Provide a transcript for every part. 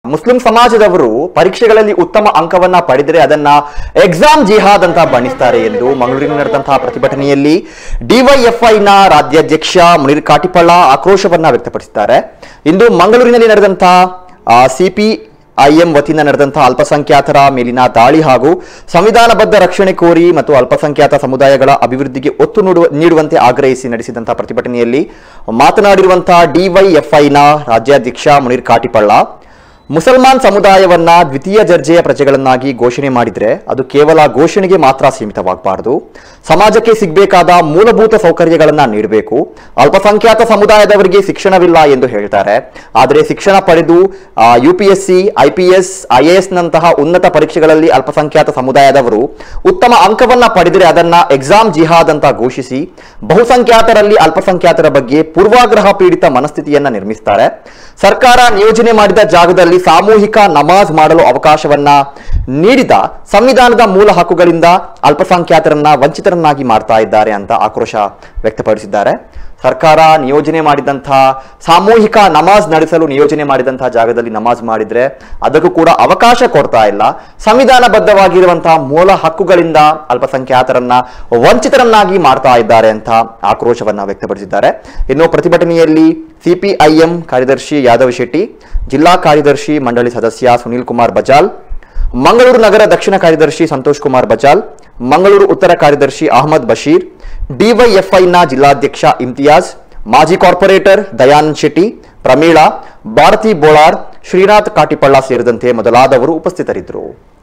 Muslim ಸಮಾಜದವರು ಪರೀಕ್ಷೆಗಳಲ್ಲಿ ಉತ್ತಮ ಅಂಕವನ್ನ ಪಡೆದರೆ ಅದನ್ನ ಎಕ್ಸಾಮ್ ಜಿಹಾದ್ ಅಂತ ಬಣ್ಣಿಸ್ತಾರೆ ಎಂದು ಮಂಗಳೂರಿನಲ್ಲಿ ನಡೆದಂತಹ ಪ್ರತಿಭಟನೆಯಲ್ಲಿ ಡಿವೈಎಫ್ಐನ ರಾಜ್ಯಾಧ್ಯಕ್ಷ ಮುನೀರ್ ಕಾಟಿಪಳ್ಳ ಆಕ್ರೋಶವನ್ನ ವ್ಯಕ್ತಪಡಿಸಿದ್ದಾರೆ ಇಂದು ಮಂಗಳೂರಿನಲ್ಲಿ ನಡೆದಂತಹ ಸಿಪಿ ಐಎಂ ವತಿಯಿಂದ ನಡೆದಂತಹ ಅಲ್ಪಸಂಖ್ಯಾತರ ಮೇಲಿನ ದಾಳಿ ಹಾಗೂ ಸಂವಿಧಾನಬದ್ಧ ರಕ್ಷಣೆ ಕೋರಿ ಮತ್ತು ಅಲ್ಪಸಂಖ್ಯಾತ ಸಮುದಾಯಗಳ ಅಭಿವೃದ್ಧಿಗೆ ಒತ್ತು ನೀಡುವ- ನೀಡುವಂತೆ ಆಗ್ರಹಿಸಿ ನಡೆಸಿದಂತಹ ಪ್ರತಿಭಟನೆಯಲ್ಲಿ ಮಾತನಾಡಿರುವಂತಹ ಡಿವೈಎಫ್ಐನ ರಾಜ್ಯಾಧ್ಯಕ್ಷ ಮುನೀರ್ ಕಾಟಿಪಳ್ಳ ಮುಸಲ್ಮಾನ್ ಸಮುದಾಯವನ್ನ ದ್ವಿತೀಯ ದರ್ಜೆಯ ಪ್ರಜೆಗಳನ್ನಾಗಿ ಘೋಷಣೆ ಮಾಡಿದ್ರೆ ಅದು ಕೇವಲ ಘೋಷಣೆಗೆ ಮಾತ್ರ ಸೀಮಿತವಾಗಬಾರದು ಸಮಾಜಕ್ಕೆ ಸಿಗಬೇಕಾದ ಮೂಲಭೂತ ಸೌಕರ್ಯಗಳನ್ನ ನೀಡಬೇಕು ಅಲ್ಪಸಂಖ್ಯಾತ ಸಮುದಾಯದವರಿಗೆ ಶಿಕ್ಷಣವಿಲ್ಲ ಎಂದು ಹೇಳ್ತಾರೆ ಆದರೆ ಶಿಕ್ಷಣ ಪಡೆದು U P S C I P S I A S ನಂತಹ ಉನ್ನತ ಪರೀಕ್ಷೆಗಳಲ್ಲಿ ಅಲ್ಪಸಂಖ್ಯಾತ ಸಮುದಾಯದವರು ಉತ್ತಮ ಅಂಕವನ್ನ ಪಡೆದರೆ ಅದನ್ನ ಎಕ್ಸಾಮ್ ಜಿಹಾದ್ ಅಂತ ಘೋಷಿಸಿ ಬಹುಸಂಖ್ಯಾತರಲ್ಲಿ ಅಲ್ಪಸಂಖ್ಯಾತರ ಬಗ್ಗೆ ಪೂರ್ವಾಗ್ರಹ ಪೀಡಿತ ಮನಸ್ಥಿತಿಯನ್ನ ನಿರ್ಮಿಸ್ತಾರೆ ಸರ್ಕಾರ ನಿಯೋಜನೆ ಮಾಡಿದ ಜಾಗದಲ್ಲಿ ಸಾಮೂಹಿಕ ನಮಾಜ್ ಮಾಡಲು ಅವಕಾಶವನ್ನ ನೀಡಿದ ಸಂವಿಧಾನದ ಮೂಲ ಹಕ್ಕುಗಳಿಂದ ಅಲ್ಪಸಂಖ್ಯಾತರನ್ನ ವಂಚಿತರನ್ನಾಗಿ ಮಾಡ್ತಾ ಇದ್ದಾರೆ ಅಂತ ಆಕ್ರೋಶ ವ್ಯಕ್ತಪಡಿಸಿದ್ದಾರೆ ಸರ್ಕಾರ ನಿಯೋಜನೆ ಮಾಡಿದಂತಹ ಸಾಮೂಹಿಕ ನಮಾಜ್ ನಡೆಸಲು ನಿಯೋಜನೆ ಮಾಡಿದಂತಹ ಜಾಗದಲ್ಲಿ ನಮಾಜ್ ಮಾಡಿದ್ರೆ ಅದಕ್ಕೂ ಕೂಡ ಅವಕಾಶ ಕೊಡ್ತಾ ಇಲ್ಲ ಸಂವಿಧಾನಬದ್ಧವಾಗಿರುವಂತಹ ಮೂಲ ಹಕ್ಕುಗಳಿಂದ ಅಲ್ಪಸಂಖ್ಯಾತರನ್ನ ವಂಚಿತರನ್ನಾಗಿ ಮಾಡ್ತಾ ಇದ್ದಾರೆ ಅಂತ ಆಕ್ರೋಶವನ್ನ ವ್ಯಕ್ತಪಡಿಸಿದ್ದಾರೆ ಇನ್ನು ಪ್ರತಿಭಟನೆಯಲ್ಲಿ ಸಿಪಿಐಎಂ ಕಾರ್ಯದರ್ಶಿ ಯಾದವ್ ಶೆಟ್ಟಿ ಜಿಲ್ಲಾ ಕಾರ್ಯದರ್ಶಿ ಮಂಡಳಿ ಸದಸ್ಯ ಸುನೀಲ್ ಕುಮಾರ್ ಬಜಾಲ್ ಮಂಗಳೂರು ನಗರ ದಕ್ಷಿಣ ಕಾರ್ಯದರ್ಶಿ ಸಂತೋಷ್ ಕುಮಾರ್ ಬಜಾಲ್ ಮಂಗಳೂರು ಉತ್ತರ ಕಾರ್ಯದರ್ಶಿ ಅಹಮದ್ ಬಶೀರ್ ಡಿವೈಎಫ್ಐನ ಜಿಲ್ಲಾಧ್ಯಕ್ಷ ಇಮ್ತಿಯಾಜ್ ಮಾಜಿ ಕಾರ್ಪೊರೇಟರ್ ದಯಾನಂದ್ ಶೆಟ್ಟಿ ಪ್ರಮೀಳಾ ಭಾರತಿ ಬೋಳಾರ್ ಶ್ರೀನಾಥ್ ಕಾಟಿಪಳ್ಳ ಸೇರಿದಂತೆ ಮೊದಲಾದವರು ಉಪಸ್ಥಿತರಿದ್ದರು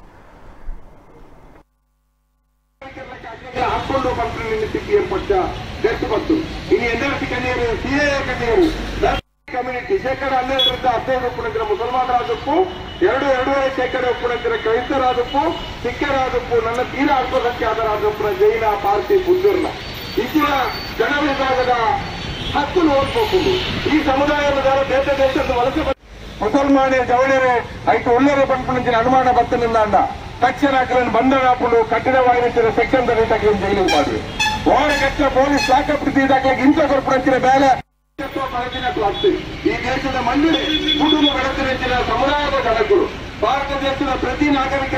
ಹಾಕೊಂಡು ಕಂಪ್ನಿ ಸಿಪಿಎಂ ಪಕ್ಷ ಗೆದ್ದು ಬಂತು ಇನ್ನು ಎನ್ಆರ್ಸಿ ಕನ್ಯರು ಸಿಎ ಕನ್ಯರು ಕಮ್ಯುನಿಟಿ ಶೇಕಡ ಹನ್ನೆರಡರಿಂದ ಹದಿನೈದು ಒಪ್ಪುನಂತರ ಮುಸಲ್ಮಾನರಾದಪ್ಪು ಎರಡು ಎರಡೂವರೆ ಶೇಕಡ ಒಪ್ಪುನಂತರ ಕ್ರೈಸ್ತರಾದಪ್ಪು ಸಿಖ್ಖರಾದಪ್ಪು ನನ್ನ ತೀರಾ ಅಲ್ಪಸಂಖ್ಯಾತರಾದಪ್ಪುನ ಜೈನ ಪಾರ್ಸಿ ಬುದ್ಧರ್ನ ಇಚ್ಚಿನ ಜನ ವಿಭಾಗದ ಹಕ್ಕು ನೋಡ್ಬೇಕು ಈ ಸಮುದಾಯದ ದೇಶ ದೇಶದ ವಲಸೆ ಬಂದ ಮುಸಲ್ಮಾನ ಜವಳಿಯರೆ ಐಟು ಉಳ್ಳರೆ ಪಂಪುನಂಚಿನ ಅನುಮಾನ ಬತ್ತನಿಂದ ಅಂಡ ತಕ್ಷಣ ಅಕ್ಕಲನ್ನು ಬಂಧನ ಹಾಕೊಂಡು ಕಠಿಣವಾಗಿರುವ ಸೆಕ್ಷನ್ ತಡೆತಾಗಿ ಜೈಲಿಗೆ ಮಾಡಿ ಓಡ ಕಚ್ಚ ಪೊಲೀಸ್ ಲಾಕಪ್ ಇದಾಗಲಿಕ್ಕೆ ಇಂಥ ಕೊರ್ಪುನಂಚಿನ ಬೇಲೆ ಪರಚಿನ ಕ್ಲಾಸ್ ಈ ದೇಶದ ಮಣ್ಣಿನ ಕುಟುಂಬ ಬೆಳಕಿನ ಸಮುದಾಯದ ಜನಗಳು ಭಾರತ ದೇಶದ ಪ್ರತಿ ನಾಗರಿಕ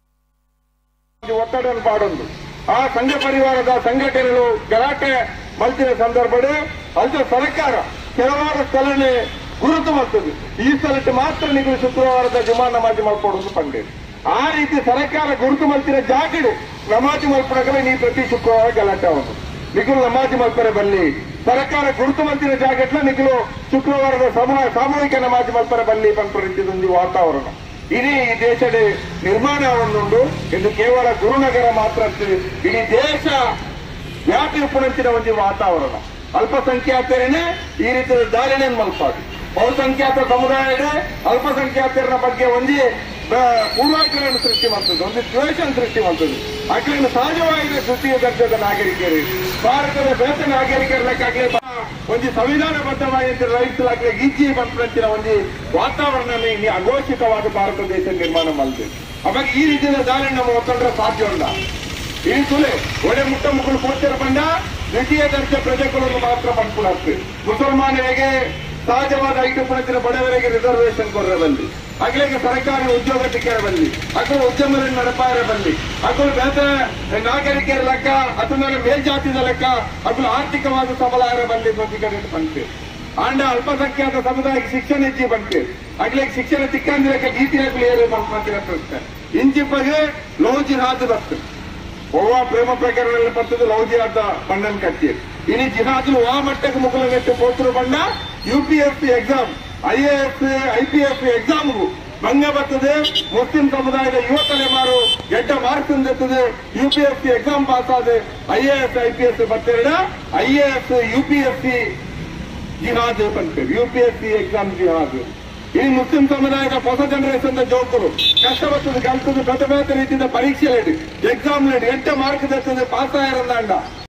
ಒತ್ತಡವನ್ನು ಪಾಡೊಂದು ಆ ಸಂಘ ಪರಿವಾರದ ಸಂಘಟನೆಗಳು ಗಲಾಟೆ ಮಲ್ತಿನ ಸಂದರ್ಭಡೆ ಅಲ್ಲದೆ ಸರ್ಕಾರ ಕೆಲವಾರು ಸ್ಥಳನೆ ಗುರುತು ಮಾಡ್ತದೆ ಈ ಸ್ಥಳಕ್ಕೆ ಮಾತ್ರ ನೀವು ಶುಕ್ರವಾರದ ಜುಮಾ ನಮಾಜಿ ಮಾಡ್ಕೊಡೋದು ಪಂಡೆ ಆ ರೀತಿ ಸರ್ಕಾರ ಗುರುತು ಮಲ್ತಿನ ಜಾಗಡೆ ನಮಾಜಿ ಮಲ್ಪಡಗಲೇ ನೀ ಪ್ರತಿ ಶುಕ್ರವಾರ ಗಲಾಟೆ ಆಗೋದು ನಿಖಿಲು ನಮಾಜಿ ಮಲ್ಪರೆ ಬಲ್ಲಿ ಸರ್ಕಾರ ಗುರುತು ಮಲ್ತಿನ ಜಾಗಟ್ಲ ನಿಖಿಲು ಶುಕ್ರವಾರದ ಸಮೂಹ ಸಾಮೂಹಿಕ ನಮಾಜಿ ಮಲ್ಪರೆ ಬಲ್ಲಿ ಪಂಪರಿಂಚಿದೊಂದು ವಾತಾವರಣ ಇಡೀ ಈ ದೇಶದ ನಿರ್ಮಾಣವನ್ನುಂಡು ಇದು ಕೇವಲ ಗುರುನಗರ ಮಾತ್ರ ಅಲ್ಲ. ಇಡೀ ದೇಶ ವ್ಯಾಪಿ ಉಪನಂಚಿನ ಒಂದು ವಾತಾವರಣ ಅಲ್ಪಸಂಖ್ಯಾತರೇನೆ ಈ ರೀತಿಯ ದಾರಿನೇ ಮಲ್ಪಾಡು ಬಹುಸಂಖ್ಯಾತ ಸಮುದಾಯದ ಅಲ್ಪಸಂಖ್ಯಾತರ ಬಗ್ಗೆ ಒಂದು ಪೂರ್ವಾಗ್ರಹವನ್ನು ಸೃಷ್ಟಿ ಮಾಡ್ತದೆ ಒಂದು ದ್ವೇಷ ಸೃಷ್ಟಿ ಮಾಡ್ತದೆ ಅಕ್ಲಿನ ಸಹಜವಾಗಿ ತೃತೀಯ ದರ್ಜದ ನಾಗರಿಕರು ಭಾರತದ ಬೇಸ ನಾಗರಿಕರಕ್ಕಾಗಲಿ ಒಂದು ಸಂವಿಧಾನಬದ್ಧವಾಗಿ ರೈತರಾಗಲಿ ಗೀಚಿ ಬಂತಿನ ಒಂದು ವಾತಾವರಣ ಅಘೋಷಿತವಾದ ಭಾರತ ದೇಶ ನಿರ್ಮಾಣ ಮಾಡಿದೆ ಅವಾಗ ಈ ರೀತಿಯ ದಾರಿ ನಮ್ಮ ಒತ್ತಂದ್ರೆ ಸಾಧ್ಯ ಇಲ್ಲ ಈ ಸುಲೆ ಒಳ್ಳೆ ಮುಟ್ಟ ಮುಕ್ಕಳು ಕೋಚರ ಬಂಡ ದ್ವಿತೀಯ ದರ್ಜೆ ಪ್ರಜೆಗಳನ್ನು ಮಾತ್ರ ಪಂಪುಣಾಗ್ತದೆ ಮುಸಲ್ಮಾನರಿಗೆ ಸಹಜವಾದ ಐದು ಪುಣತಿನ ಬಡವರಿಗೆ ರಿಸರ್ವೇಶನ್ ಕೊರ್ರೆ ಬಂದಿ ಅಗಲಿಗೆ ಸರ್ಕಾರಿ ಉದ್ಯೋಗ ಟಿಕೆಟ್ ಬಂದಿ ಅಕ್ಕಳು ಉದ್ಯಮದ ನಡಪಾರ ಬಂದಿ ಅಕ್ಕಳು ಬೇತ ನಾಗರಿಕರ ಲೆಕ್ಕ ಅಥವಾ ಮೇಲ್ಜಾತಿದ ಲೆಕ್ಕ ಅಕ್ಕಳು ಆರ್ಥಿಕವಾದ ಸಬಲಾರ ಬಂದಿ ಪ್ರತಿಕರಣ ಬಂತು ಆಂಡ ಅಲ್ಪಸಂಖ್ಯಾತ ಸಮುದಾಯಕ್ಕೆ ಶಿಕ್ಷಣ ಹೆಚ್ಚಿ ಬಂತು ಅಗ್ಲಿಗೆ ಶಿಕ್ಷಣ ತಿಕ್ಕಂದಿರಕ್ಕೆ ನೀತಿ ಕ್ಲಿಯರ್ ಮಾಡ್ಕೊಂತಿರ ಇಂಚಿಪ್ಪಗೆ ಲೋಜಿ ಹಾದು ಬರ್ತದೆ ಓವಾ ಪ್ರೇಮ ಪ್ರಕರಣ ಬರ್ತದೆ ಲೌಜಿ ಆದ ಬಂಡನ್ ಕಟ್ಟಿ ಇನಿ ಜಿಹಾದು ಆ ಮಟ್ಟಕ್ಕೆ ಮುಗುಲ ನೆಟ್ಟು ಪೋತರು ಬಂಡ U P S C exam I A S I P S ಎಕ್ಸಾಮ್ಗೂ ಭಂಗ ಬರ್ತದೆ ಮುಸ್ಲಿಂ ಸಮುದಾಯದ ಯುವ ತಲೆಮಾರು ಎಡ್ಡ ಮಾರ್ಕ್ಸ್ ಎತ್ತದೆ U P S C exam pass ಆದ I A S I P S ಬರ್ತಿರಡ I A S U P S C ಜಿಹಾದ್ ಬಂತೇವೆ U P S C exam ಜಿಹಾದ್ ಈ ಮುಸ್ಲಿಂ ಸಮುದಾಯದ ಹೊಸ ಜನರೇಷನ್ ಜೋಕರು ಕಷ್ಟಪಟ್ಟದು ಕಲ್ತದ್ದು ಬೇರೆ ಬೇರೆ ರೀತಿಯ ಪರೀಕ್ಷೆ ಎಕ್ಸಾಮ್ ಎಂಟ ಮಾರ್ಕ್ ಪಾಸ್ ಆಯ್ರಂದ